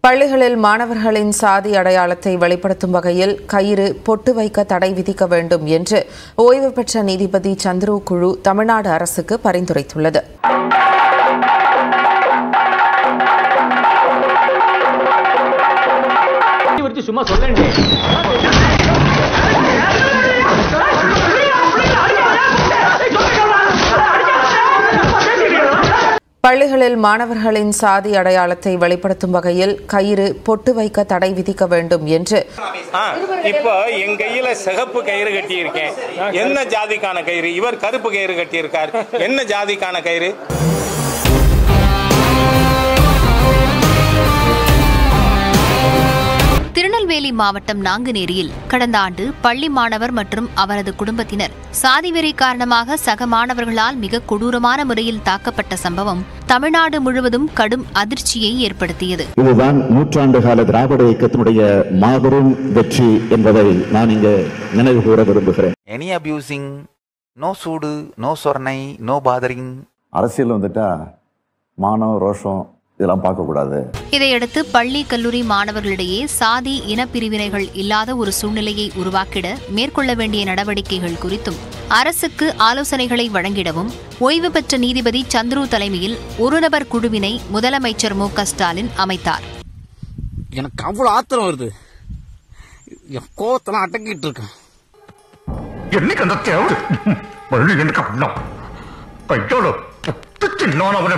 பள்ளிகளில் மாணவர்களின் சாதி அடையாளத்தை வெளிப்படுத்தும் வகையில் கயிறு பொட்டு வைக்க தடை விதிக்க வேண்டும் என்று ஓய்வு பெற்ற நீதிபதி சந்துரு குழு தமிழ்நாடு அரசுக்கு பரிந்துரைத்துள்ளது வச்சு சும்மா சொல்லேன்டே பள்ளிகளில் மாணவர்களின் சாதி அடையாளத்தை வெளிப்படுத்தும் வகையில் கயிறு பொட்டு வைக்க தடை விதிக்க வேண்டும் என்று ஆ, இப்போ என் கையில சிகப்பு கயிறு கட்டி இருக்கேன் என்ன ஜாதிக்கான கயிறு இவர் கருப்பு கயிறு கட்டி இருக்கார் என்ன ஜாதிக்கான கயிறு திருநெல்வேலி மாவட்டம் நாங்குநேரியில் கடந்த ஆண்டு பள்ளி மாணவர் மற்றும் அவரது குடும்பத்தினர் சாதிவெறி காரணமாக சக மாணவர்களால் மிக கொடூரமான முறையில் தாக்கப்பட்ட சம்பவம் தமிழ்நாடு முழுவதும் கடும் அதிர்ச்சியை ஏற்படுத்தியது இதுதான் நூற்றாண்டு கால திராவிட இயக்கத்தினுடைய மாபெரும் வெற்றி என்பதை நான் இங்கு நினைவு கூற விரும்புகிறேன் எனி அபியூசிங் நோ சூடு நோ சொர்ணை நோ பாதரிங் அரசியல் வந்துட்டா மானம் ரோஷம் இதெல்லாம் பார்க்கக்கூடாது இதையடுத்து பள்ளி கல்லூரி மாணவர்களிடையே சாதி இனப்பிரிவினைகள் இல்லாத ஒரு சூழ்நிலையை உருவாக்கிட மேற்கொள்ள வேண்டிய நடவடிக்கைகள் குறித்தும் அரசுக்கு ஆலோசனைகளை வழங்கிடவும் ஓய்வு பெற்ற நீதிபதி சந்துரு தலைமையில் ஒருநபர் குழுவினை முதலமைச்சர் மு க ஸ்டாலின் அமைத்தார் எனக்கு அவ்வளவு ஆத்திரம் வருது என் கோவத்தெல்லாம் அடக்கிட்டு இருக்கேன் என்னைக்கு அந்த தேவை பள்ளி எனக்கு அண்ணம் கையோட சின்னவன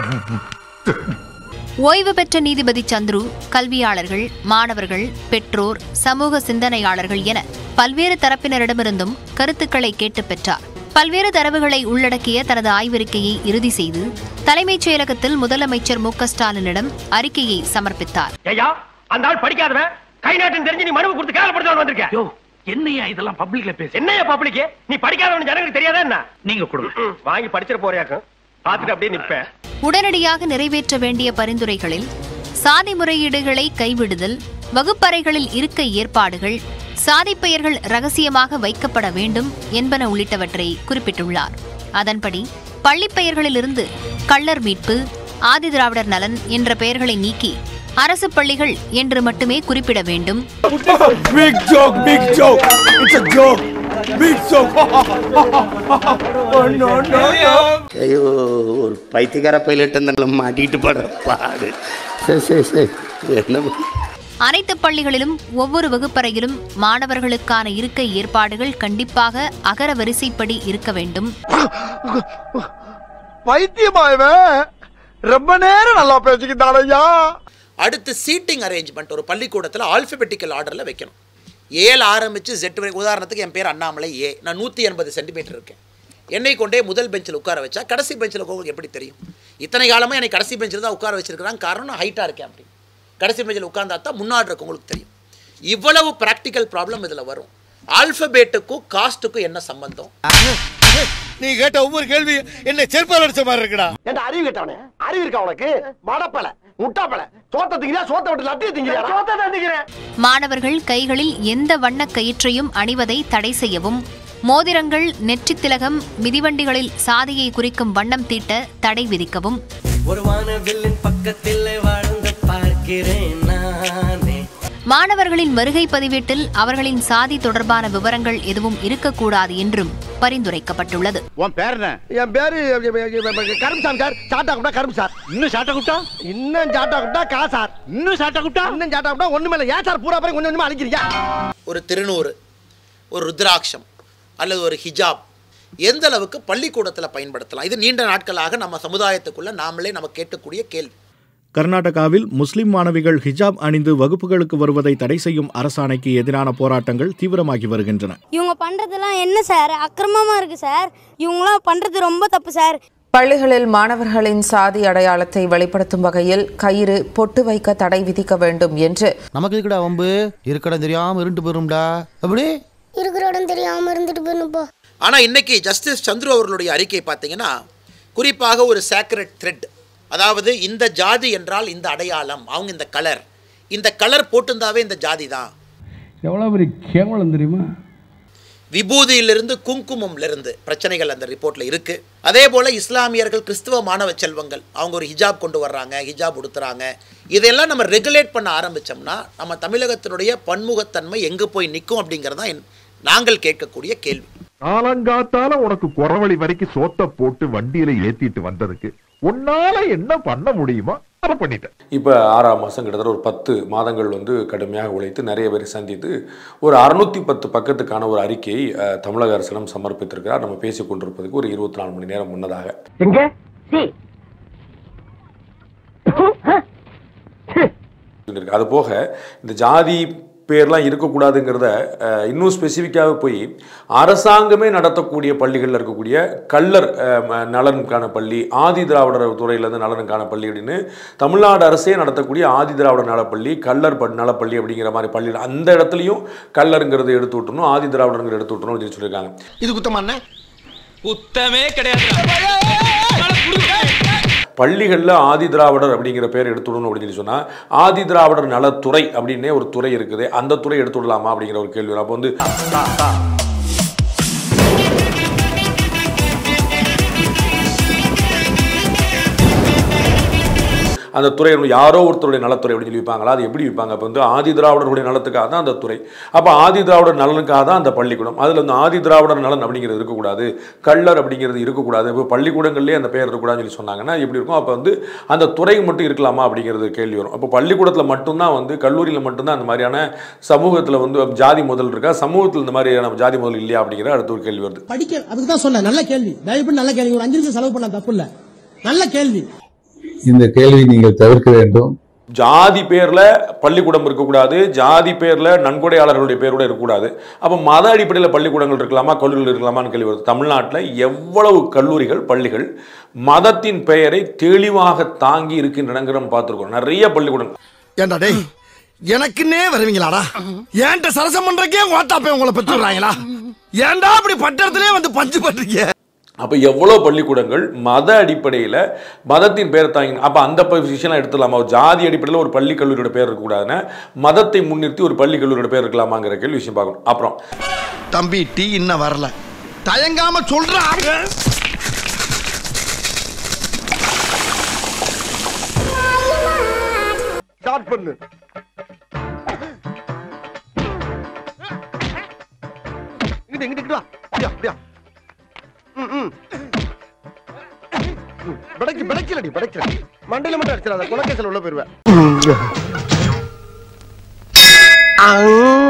ஓய்வு பெற்ற நீதிபதி சந்துரு கல்வியாளர்கள் மாணவர்கள் பெற்றோர் சமூக சிந்தனையாளர்கள் என பல்வேறு தரப்பினரிடமிருந்தும் கருத்துக்களை கேட்டுப் பெற்றார் பல்வேறு தரவுகளை உள்ளடக்கிய தனது ஆய்வறிக்கையை இறுதி செய்து தலைமைச் செயலகத்தில் முதலமைச்சர் மு க ஸ்டாலினிடம் அறிக்கையை சமர்ப்பித்தார் ஐயா அந்த ஆள் படிக்காதவன் கை நாட்டுன்னு தெரிஞ்சு நீ மனுவை கொடுத்து கேவலப்படுத்த வந்திருக்க யோ என்னையா இதெல்லாம் பப்ளிக்ல பேசு என்னையா பப்ளிக் நீ படிக்காதவன் ஜனங்களுக்கு தெரியாதா என்ன நீங்க கொடுங்க வாங்கி படிச்சிட்டு போறியாக்கும் பாத்துட்டு அப்படியே நிப்பேன் உடனடியாக நிறைவேற்ற வேண்டிய பரிந்துரைகளில் சாதி முறையீடுகளை கைவிடுதல் வகுப்பறைகளில் இருக்கை ஏற்பாடுகள் சாதி பெயர்கள் ரகசியமாக வைக்கப்பட வேண்டும் என்பன உள்ளிட்டவற்றை குறிப்பிட்டுள்ளார் அதன்படி பள்ளிப் பெயர்களிலிருந்து கள்ளர் மீட்பு ஆதிதிராவிடர் நலன் என்ற பெயர்களை நீக்கி அரசு பள்ளிகள் என்று மட்டுமே குறிப்பிட வேண்டும் big joke big joke it's a joke big joke ஐயோ ஒரு பைத்தியக்கார பைலட் அந்த மாட்டிட்டு படுற பாடு சரி சரி சரி என்ன அனைத்து பள்ளிகளிலும் ஒவ்வொரு வகுப்பறையிலும் மாணவர்களுக்கான இருக்கை ஏற்பாடுகள் கண்டிப்பாக அகர வரிசைப்படி இருக்க வேண்டும் பைத்தியமாயவன் ரொம்ப நேரம் நல்லா பேசிக்கிட்டான் ஐயா அடுத்து சீட்டிங் அரேஞ்ச்மெண்ட் ஒரு பள்ளிக்கூடத்தில் ஆல்பபெட்டிக்கல் ஆர்டரில் வைக்கணும் ஏல ஆரம்பித்து ஜெட் வரை உதாரணத்துக்கு என் பேர் அண்ணாமலை ஏ நான் நூற்றி எண்பது சென்டிமீட்டர் இருக்கேன் என்னை கொண்டே முதல் பெஞ்சில் உட்கார வச்சா கடைசி பெஞ்சில் உங்களுக்கு எப்படி தெரியும் இத்தனை காலமாக என்னை கடைசி பெஞ்சில் தான் உட்கார வச்சிருக்கிறாங்க காரணம் நான் ஹைட்டாக இருக்கேன் அப்படி கடைசி பெஞ்சில் உட்கார்ந்தா தான் முன்னாடி இருக்கவங்களுக்கு தெரியும் இவ்வளவு ப்ராக்டிக்கல் ப்ராப்ளம் இதில் வரும் ஆல்பபேட்டுக்கும் காஸ்ட்டுக்கும் என்ன சம்பந்தம் நீ கேட்ட ஒவ்வொரு கேள்வி என்ன செருப்பால் அடிச்ச மாதிரி இருக்குடா என்ன அறிவு கேட்டவனே அறிவு இருக்கா உனக்கு மடப்பல முட்டாப்பல சோத்த திங்கிறியா சோத்த விட்டு லட்டிய திங்கிறியா சோத்த தான் திங்கிறேன் மாணவர்கள் கைகளில் எந்த வண்ணக் கயிற்றையும் அணிவதை தடை செய்யவும் மோதிரங்கள் நெற்றித் திலகம் மிதிவண்டிகளில் சாதியை குறிக்கும் வண்ணம் தீட்ட தடை விதிக்கவும் ஒரு வானவில்லின் பக்கத்தில் வாழ்ந்து பார்க்கிறேன் நானே மாணவர்களின் வருகை பதிவேட்டில் அவர்களின் சாதி தொடர்பான விவரங்கள் எதுவும் இருக்கக்கூடாது என்றும் பரிந்துரைக்கப்பட்டுள்ளது உன் பேர் என்ன என் பேரு கரும்சாமி சார் சாட்டா குட்டா கரும் சார் இன்னும் சாட்டை கூட்டா இன்னும் சாட்டா குட்டா கா சார் இன்னும் சாட்டை கூட்டா இன்னும் சாட்டா குட்டா ஒண்ணுமே இல்ல ஏன் சார் பூரா பேரும் கொஞ்சம் கொஞ்சமா அழிக்கிறீங்க ஒரு திருநூறு ஒரு ருத்ராட்சம் அல்லது ஒரு ஹிஜாப் எந்த அளவுக்கு பள்ளிக்கூடத்தில் பயன்படுத்தலாம் இது நீண்ட நாட்களாக நம்ம சமுதாயத்துக்குள்ள நாமளே நம்ம கேட்கக்கூடிய கேள்வி கர்நாடகாவில் முஸ்லிம் மாணவிகள் ஹிஜாப் அணிந்து வகுப்புகளுக்கு வருவதை தடை செய்யும் அரசாணைக்கு எதிரான போராட்டங்கள் தீவிரமாகி வருகின்றன இவங்க பண்றதெல்லாம் என்ன சார் அக்கிரமமா இருக்கு சார் இவங்களாம் பண்றது ரொம்ப தப்பு சார் பள்ளிகளில் மாணவர்களின் சாதி அடையாளத்தை வெளிப்படுத்தும் வகையில் கயிறு பொட்டு வைக்க தடை விதிக்க வேண்டும் என்று நமக்கு இருக்குடா வம்பு இருக்கடம் தெரியாம இருண்டு போயிரும்டா அப்படி இருக்கிற இடம் தெரியாம இருந்துட்டு போயிடும் போ ஆனால் இன்னைக்கு ஜஸ்டிஸ் சந்துரு அவர்களுடைய அறிக்கை பார்த்தீங்கன்னா குறிப்பாக ஒரு சேக்ரெட் த்ரெட் அதாவது இந்த ஜாதி என்றால் இந்த அடையாளம் அவங்க இந்த கலர் இந்த கலர் போட்டிருந்தாவே இந்த ஜாதி தான் எவ்வளோ பெரிய கேவலம் தெரியுமா விபூதியிலிருந்து குங்குமம்லிருந்து பிரச்சனைகள் அந்த ரிப்போர்ட்டில் இருக்குது அதே போல் இஸ்லாமியர்கள் கிறிஸ்துவ மாணவ செல்வங்கள் அவங்க ஒரு ஹிஜாப் கொண்டு வர்றாங்க ஹிஜாப் உடுத்துறாங்க இதையெல்லாம் நம்ம ரெகுலேட் பண்ண ஆரம்பித்தோம்னா நம்ம தமிழகத்தினுடைய பன்முகத்தன்மை எங்கே போய் நிற்கும் அப்படிங்கிறது தான் என்- நாங்கள் கேட்கக்கூடிய கேள்வி காலங்காத்தால உனக்கு குறவழி வரைக்கும் சோத்த போட்டு வண்டியில ஏத்திட்டு வந்ததுக்கு உன்னால என்ன பண்ண முடியுமோ அதை பண்ணிட்டேன் இப்போ ஆறாம் மாதம் கிட்டத்தட்ட ஒரு பத்து மாதங்கள் வந்து கடுமையாக உழைத்து நிறைய பேரை சந்தித்து ஒரு அறுநூத்தி பத்து பக்கத்துக்கான ஒரு அறிக்கையை அஹ், தமிழக அரசிடம் சமர்ப்பித்திருக்கிறார் நம்ம பேசிக் கொண்டிருப்பதுக்கு ஒரு இருபத்தி நாலு மணி நேரம் முன்னதாக எங்க இருக்கு அது போக இந்த ஜாதி பேர்லாம் இருக்கக்கூடாதுங்கிறத அஹ், இன்னும் ஸ்பெசிஃபிக்காக போய் அரசாங்கமே நடத்தக்கூடிய பள்ளிகளில் இருக்கக்கூடிய கள்ளர் அஹ், ம- நலனுக்கான பள்ளி ஆதி திராவிடர் துறையிலேருந்து நலனுக்கான பள்ளி அப்படின்னு தமிழ்நாடு அரசே நடத்தக்கூடிய ஆதி திராவிடர் நலப்பள்ளி கள்ளர் ப- நலப்பள்ளி அப்படிங்கிற மாதிரி பள்ளிகள் அந்த இடத்துலையும் கள்ளருங்கிறது எடுத்து விட்டணும் ஆதி திராவிடருங்கிறது எடுத்து விட்டணும் அப்படின்னு சொல்லியிருக்காங்க இது குத்தமா குத்தமே கிடையாது பள்ளிகளில் ஆதி திராவிடர் அப்படிங்கிற பேர் எடுத்துடணும் அப்படின்னு சொல்லி சொன்னால் ஆதி திராவிடர் நலத்துறை அப்படின்னே ஒரு துறை இருக்குது அந்த துறை எடுத்து விடலாமா அப்படிங்கிற ஒரு கேள்வி வரும். அப்போ வந்து அந்த துறை யாரோ ஒருத்தருடைய நலத்துறை அப்படின்னு சொல்லி வைப்பாங்களா அது எப்படி வைப்பாங்க அப்போ வந்து ஆதி திராவிடருடைய நலத்துக்காக தான் அந்த துறை அப்போ ஆதி திராவிடர் நலனுக்காக தான் அந்த பள்ளிக்கூடம் அதில் வந்து ஆதி திராவிடர் நலன் அப்படிங்கிறது இருக்கக்கூடாது கள்ளர் அப்படிங்கிறது இருக்கக்கூடாது இப்போ பள்ளிக்கூடங்கள்லேயே அந்த பேர் இருக்கக்கூடாதுன்னு சொல்லி சொன்னாங்கன்னா எப்படி இருக்கும் அப்போ வந்து அந்த துறை மட்டும் இருக்கலாமா அப்படிங்கிறது கேள்வி வரும் அப்போ பள்ளிக்கூடத்தில் மட்டும்தான் வந்து கல்லூரியில் மட்டும்தான் அந்த மாதிரியான சமூகத்தில் வந்து ஜாதி முதல் இருக்கா சமூகத்தில் இந்த மாதிரியான ஜாதி முதல் இல்லையா அப்படிங்கிற அடுத்த ஒரு கேள்வி வருது படிக்க அதுக்கு தான் சொன்னேன் நல்ல கேள்வி தயவுப்பட்டு நல்ல கேள்வி ஒரு அஞ்சு நிமிஷம் செலவு பண்ண தப்பு இல்ல நல்ல கேள்வி இந்த கேள்வி நீங்கள் தவிர்க்க வேண்டும் ஜாதி பேர்ல பள்ளிக்கூடம் இருக்கக்கூடாது ஜாதி பேர்ல நன்கொடையாளர்களுடைய பேரோட இருக்கக்கூடாது அப்போ மத அடிப்படையில் பள்ளிக்கூடங்கள் இருக்கலாமா கல்லூரிகள் இருக்கலாமான்னு கேள்வி வருது தமிழ்நாட்டில் எவ்வளவு கல்லூரிகள் பள்ளிகள் மதத்தின் பெயரை தெளிவாக தாங்கி இருக்கின்றனங்கிற நம்ம பார்த்துருக்கோம் நிறைய பள்ளிக்கூடங்கள் ஏண்டா டேய் எனக்குன்னே வருவீங்களாடா ஏன்ட்ட சரசம் பண்றக்கே ஓட்டாப்பே உங்களை பெற்று விடுறாங்களா ஏன்டா அப்படி பட்டத்திலே வந்து பஞ்சு பண்றீங்க அப்போ எவ்வளோ பள்ளிக்கூடங்கள் மத அடிப்படையில் மதத்தின் பேரை தாங்கி அப்போ அந்த விஷயம்லாம் எடுத்துடலாமா ஒரு ஜாதி அடிப்படையில் ஒரு பள்ளி கல்லூரியோட பேர் இருக்கக்கூடாதுன்னா மதத்தை முன்னிறுத்தி ஒரு பள்ளி கல்லூரியோட பேர் இருக்கலாமாங்கிற கேள்வி விஷயம் பார்க்கணும் அப்புறம் தம்பி டீ இன்னும் வரல தயங்காம சொல்ற ஸ்டார்ட் பண்ணு இங்கிட்டு இங்கிட்டு இங்கிட்டு வா அப்படியா அப்படியா ம் ம் படைக்கு படைக்கலடி படைக்கல மண்டையில மட்டும் அடிச்சிடாத குலக்கேசல் உள்ள போயிருவேன்